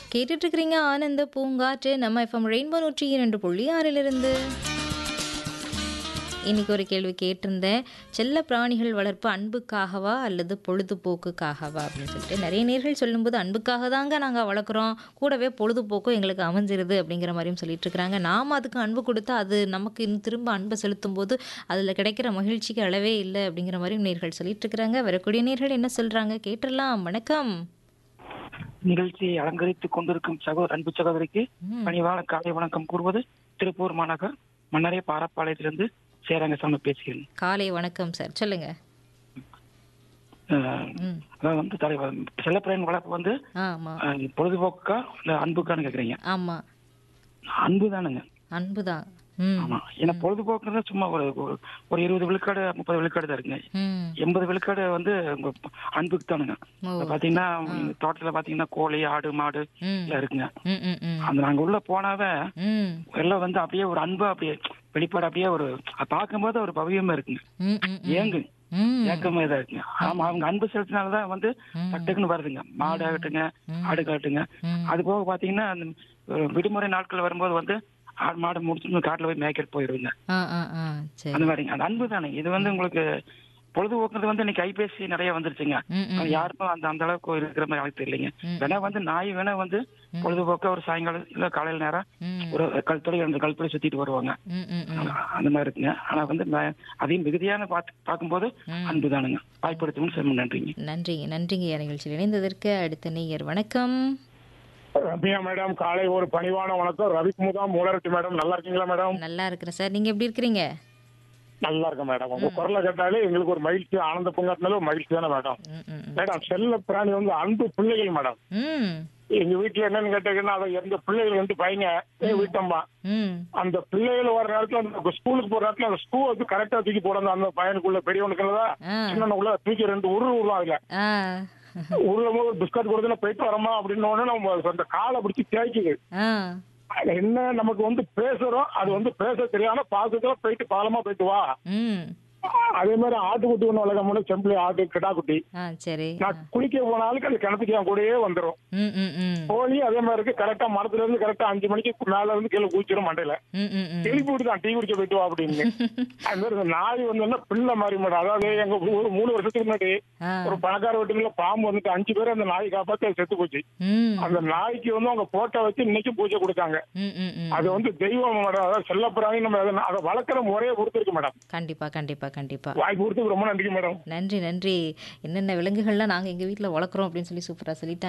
கேட்டுட்டு இருக்கிறீங்க ஆனந்த பூங்காற்று நம்ம எஃப்எம் ரெயின்போ நூற்றி இரண்டு புள்ளி ஆறிலிருந்து இன்னைக்கு ஒரு கேள்வி கேட்டிருந்தேன் செல்ல பிராணிகள் வளர்ப்பு அன்புக்காகவா அல்லது பொழுதுபோக்குக்காகவா அப்படின்னு சொல்லிட்டு நிறைய நேர்கள் சொல்லும்போது அன்புக்காக தாங்க நாங்கள் வளர்க்குறோம் கூடவே பொழுதுபோக்கும் எங்களுக்கு அமைஞ்சிருது அப்படிங்கிற மாதிரியும் சொல்லிட்டு இருக்கிறாங்க நாம் அதுக்கு அன்பு கொடுத்தா அது நமக்கு இன்னும் திரும்ப அன்பை செலுத்தும் போது அதில் கிடைக்கிற மகிழ்ச்சிக்கு அளவே இல்லை அப்படிங்கிற மாதிரியும் நேர்கள் சொல்லிட்டு இருக்கிறாங்க வரக்கூடிய நேர்கள் என்ன சொல்கிறாங்க கேட்டுடலாம் வணக்கம் நிகழ்ச்சியை அலங்கரித்துக் கொண்டிருக்கும் சகோதர அன்பு சகோதரிக்கு ம். பணிவான காலை வணக்கம் கூறுவது திருப்பூர் மாநகர் மன்னரே பாரப்பாளையத்திலிருந்து சேரங்கசாமி பேசுகிறேன் காலை வணக்கம் சார் சொல்லுங்க அஹ், ம் அதாவது வந்து தலைவர் செல்லப்பிராயன் வளர்ப்பு வந்து ஆமாம் அஹ், பொழுதுபோக்கா இல்ல அன்புக்கான்னு கேக்குறீங்க ஆமாம் அன்பு தானுங்க அன்பு தான் ம் ஆமா ஏன்னா பொழுதுபோக்குறது சும்மா ஒரு ஒரு- ஒரு இருபது விழுக்காடு முப்பது விழுக்காடு தான் இருக்குங்க ம் எண்பது விழுக்காடு வந்து உங்க அன்புக்கு தானுங்க ஓ இப்ப பாத்தீங்கன்னா நீங்க தோட்டத்துல பாத்தீங்கன்னா கோழி ஆடு மாடு ம் எல்லாம் இருக்குங்க ம் ம் ம் அந்த நாங்க உள்ள போனாவே ம் எல்லாம் வந்து அப்படியே ஒரு அன்பு அப்படியே வெளிப்பாடு அப்படியே ஒரு அது பார்க்கும்போது ஒரு பவியமா இருக்குங்க ம் ம் ஏங்கு ம் ஏக்கமா இதா இருக்குங்க ஆமா அவங்க அன்பு செலுத்தினாலதான் வந்து ம். டக்குன்னு வருதுங்க மாடு ஆகட்டுங்க ம். ஆடு காட்டுங்க ம். அது போக பாத்தீங்கன்னா அந்த அஹ், விடுமுறை நாட்கள் வரும்போது வந்து ஆடு மாடு முடிச்சு காட்டுல போய் மேய்க்கெட் போயிருங்க ஆ ஆ ஆ சரி அந்த மாதிரிங்க அந்த அன்பு தானே இது வந்து உங்களுக்கு பொழுதுபோக்குறது வந்து இன்னைக்கு கைபேசி நிறைய வந்துருச்சுங்க ம் ம் அது யாருக்கும் அந்த அந்த அளவுக்கு இருக்கிற மாதிரி எனக்கு தெரியலைங்க ம். வேணா வந்து நாய் வேணா வந்து பொழுதுபோக்க ஒரு சாயங்காலம் இல்ல காலையில நேரம் ம் ஒரு கல்துறை அந்த கல்துறை சுத்திட்டு வருவாங்க ம் ம் ம் அந்த மாதிரி இருக்குங்க ஆனா வந்து நான் அதையும் மிகுதியான பார்த்து பார்க்கும்போது ம். அன்பு தானுங்க வாய்ப்படுத்தவும் செம்ம நன்றிங்க நன்றிங்க நன்றிங்க ஐயா நிகழ்ச்சியில் இணைந்ததற்கு அடுத்த நேயர் வணக்கம் ரம்யா மேடம் காலை ஒரு பணிவான வணக்கம் ரவிக்குமுதா மூலரட்டி மேடம் நல்லா இருக்கீங்களா மேடம் நல்லா இருக்கிறேன் சார் நீங்க எப்படி இருக்கிறீங்க நல்லா இருக்கேன் மேடம் உங்க குரலை கேட்டாலே எங்களுக்கு ஒரு மகிழ்ச்சி ஆனந்த பூங்காட்டினால ஒரு மகிழ்ச்சி தானே மேடம் ம் ம் ம். மேடம் செல்ல பிராணி வந்து அன்பு பிள்ளைகள் மேடம் ம் எங்க வீட்டுல என்னன்னு கேட்டீங்கன்னா அதை எந்த பிள்ளைகள் வந்து பையங்க எங்க வீட்டம்மா ம் அந்த பிள்ளைகள் வர நேரத்துல அந்த ஸ்கூலுக்கு போற நேரத்துல அந்த ஸ்கூ வந்து கரெக்டா தூக்கி போடணும் அந்த பையனுக்குள்ள பெரியவனுக்குள்ளதான் ஆ சின்னவனுக்குள்ள தூக்கி ரெண்டு உருள் விடுவான் அதுல ஆ உருளும் போது பிஸ்கட் கொடுத்து போயிட்டு வரமா அப்படின்னு உடனே நம்ம அந்த காலை பிடிச்சி தேய்க்குது ஆ அது என்ன நமக்கு வந்து பேசுறோம் அது வந்து பேச தெரியாம பாசத்துல போயிட்டு பாலமா போயிட்டு வா ம் அதே மாதிரி ஆட்டுக்குட்டி ஒண்ணு வளர்க்க செம்பிளி ஆட்டு கிடா குட்டி ஆ சரி நான் குளிக்க போனாலும் அது கிணத்துக்கு என் கூடயே வந்துரும் ம் ம் ம் கோழி அதே மாதிரி இருக்கு கரெக்டா மரத்துல இருந்து கரெக்டா அஞ்சு மணிக்கு மேல இருந்து கீழே குளிச்சிரும் மண்டையில ம் ம் ம் எழுப்பி விட்டு தான் டீ குடிக்க போயிட்டு வா அப்படின்னு அது மாதிரி இந்த நாய் வந்து என்ன பிள்ளை மாதிரி மேடம் அதாவது எங்க ஒரு மூணு வருஷத்துக்கு முன்னாடி ஆ ஒரு பணக்கார வீட்டுல பாம்பு வந்துட்டு அஞ்சு பேர் அந்த நாய் காப்பாத்தி அது செத்து போச்சு ம் அந்த நாய்க்கு வந்து அவங்க போட்டோ வச்சு இன்னைக்கு பூஜை கொடுத்தாங்க ம் ம் ம் அது வந்து தெய்வம் மேடம் அதாவது செல்லப்பிராணி நம்ம அதை அதை வளர்க்குற முறையை பொறுத்திருக்கு மேடம் கண்டிப்பா கண்டிப்பா கண்டிப்பா வாய்ப்பு கொடுத்து ரொம்ப நன்றி மேடம் நன்றி நன்றி என்னென்ன விலங்குகள்லாம் நாங்கள் எங்கள் வீட்டில் வளர்க்குறோம் அப்படின்னு சொல்லி சூப்பராக சொல்லிட்டாங்க